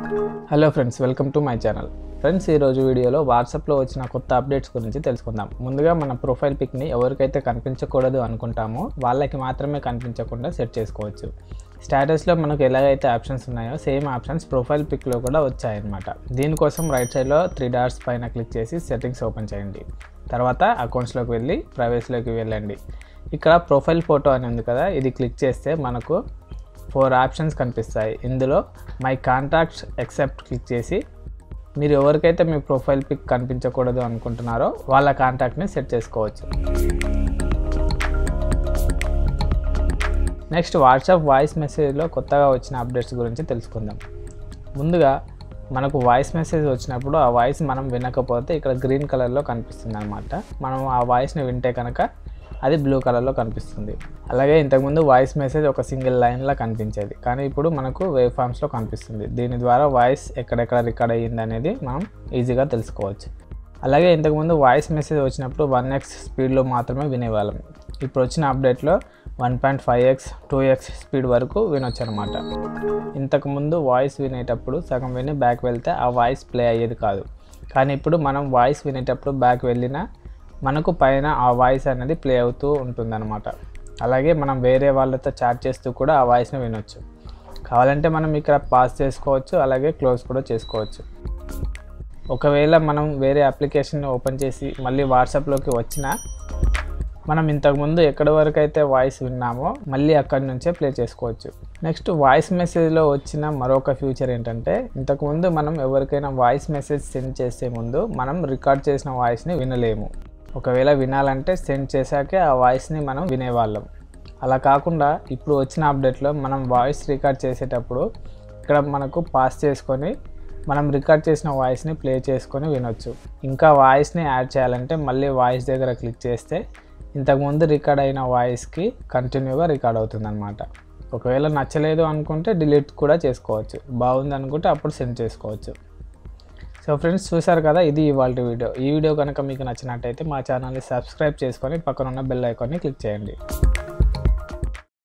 hello friends welcome to my channel friends ఈరోజు వీడియోలో వాట్సాప్లో వచ్చిన కొత్త అప్డేట్స్ గురించి తెలుసుకుందాం ముందుగా మన ప్రొఫైల్ పిక్ని ఎవరికైతే కనిపించకూడదు అనుకుంటామో వాళ్ళకి మాత్రమే కనిపించకుండా సెట్ చేసుకోవచ్చు స్టేటస్లో మనకు ఎలాగైతే ఆప్షన్స్ ఉన్నాయో సేమ్ ఆప్షన్స్ ప్రొఫైల్ పిక్లో కూడా వచ్చాయన్నమాట దీనికోసం రైట్ సైడ్లో త్రీ డాట్స్ పైన క్లిక్ చేసి సెట్టింగ్స్ ఓపెన్ చేయండి తర్వాత అకౌంట్స్లోకి వెళ్ళి ప్రైవేస్లోకి వెళ్ళండి ఇక్కడ ప్రొఫైల్ ఫోటో అని ఉంది కదా ఇది క్లిక్ చేస్తే మనకు ఫోర్ ఆప్షన్స్ కనిపిస్తాయి ఇందులో మై కాంటాక్ట్స్ ఎక్సెప్ట్ క్లిక్ చేసి మీరు ఎవరికైతే మీ ప్రొఫైల్ పిక్ కనిపించకూడదు అనుకుంటున్నారో వాళ్ళ కాంటాక్ట్ని సెట్ చేసుకోవచ్చు నెక్స్ట్ వాట్సాప్ వాయిస్ మెసేజ్లో కొత్తగా వచ్చిన అప్డేట్స్ గురించి తెలుసుకుందాం ముందుగా మనకు వాయిస్ మెసేజ్ వచ్చినప్పుడు ఆ వాయిస్ మనం వినకపోతే ఇక్కడ గ్రీన్ కలర్లో కనిపిస్తుంది అనమాట మనం ఆ వాయిస్ని వింటే కనుక అది బ్లూ కలర్లో కనిపిస్తుంది అలాగే ఇంతకుముందు వాయిస్ మెసేజ్ ఒక సింగిల్ లైన్లో కనిపించేది కానీ ఇప్పుడు మనకు వేవ్ ఫామ్స్లో కనిపిస్తుంది దీని ద్వారా వాయిస్ ఎక్కడెక్కడ రికార్డ్ అయ్యింది అనేది మనం ఈజీగా తెలుసుకోవచ్చు అలాగే ఇంతకుముందు వాయిస్ మెసేజ్ వచ్చినప్పుడు వన్ ఎక్స్ స్పీడ్లో మాత్రమే వినేవాళ్ళం ఇప్పుడు వచ్చిన అప్డేట్లో one point five X two X speed వరకు వినొచ్చు అనమాట ఇంతకుముందు వాయిస్ వినేటప్పుడు సగం విని బ్యాక్ వెళ్తే ఆ వాయిస్ ప్లే అయ్యేది కాదు కానీ ఇప్పుడు మనం వాయిస్ వినేటప్పుడు బ్యాక్ వెళ్ళినా మనకు పైన ఆ వాయిస్ అనేది ప్లే అవుతూ ఉంటుందన్నమాట అలాగే మనం వేరే వాళ్ళతో చాట్ చేస్తూ కూడా ఆ వాయిస్ని వినొచ్చు కావాలంటే మనం ఇక్కడ పాస్ చేసుకోవచ్చు అలాగే క్లోజ్ కూడా చేసుకోవచ్చు ఒకవేళ మనం వేరే అప్లికేషన్ ఓపెన్ చేసి మళ్ళీ వాట్సాప్లోకి వచ్చినా మనం ఇంతకుముందు ఎక్కడి వరకు అయితే వాయిస్ విన్నామో మళ్ళీ అక్కడి నుంచే ప్లే చేసుకోవచ్చు నెక్స్ట్ వాయిస్ మెసేజ్లో వచ్చిన మరొక ఫ్యూచర్ ఏంటంటే ఇంతకుముందు మనం ఎవరికైనా వాయిస్ మెసేజ్ సెండ్ చేసే ముందు మనం రికార్డ్ చేసిన వాయిస్ని వినలేము ఒకవేళ వినాలంటే సెండ్ చేశాకే ఆ వాయిస్ని మనం వినేవాళ్ళం అలా కాకుండా ఇప్పుడు వచ్చిన అప్డేట్లో మనం వాయిస్ రికార్డ్ చేసేటప్పుడు ఇక్కడ మనకు పాస్ చేసుకొని మనం రికార్డ్ చేసిన వాయిస్ని ప్లే చేసుకొని వినొచ్చు ఇంకా వాయిస్ని యాడ్ చేయాలంటే మళ్ళీ వాయిస్ దగ్గర క్లిక్ చేస్తే ఇంతకుముందు రికార్డ్ అయిన వాయిస్కి కంటిన్యూగా రికార్డ్ అవుతుంది అనమాట ఒకవేళ నచ్చలేదు అనుకుంటే డిలీట్ కూడా చేసుకోవచ్చు బాగుంది అనుకుంటే అప్పుడు సెండ్ చేసుకోవచ్చు సో ఫ్రెండ్స్ చూసారు కదా ఇది ఇవాళ వీడియో ఈ వీడియో కనుక మీకు నచ్చినట్టయితే మా ఛానల్ని సబ్స్క్రైబ్ చేసుకొని పక్కన ఉన్న బెల్ ఐకాన్ని క్లిక్ చేయండి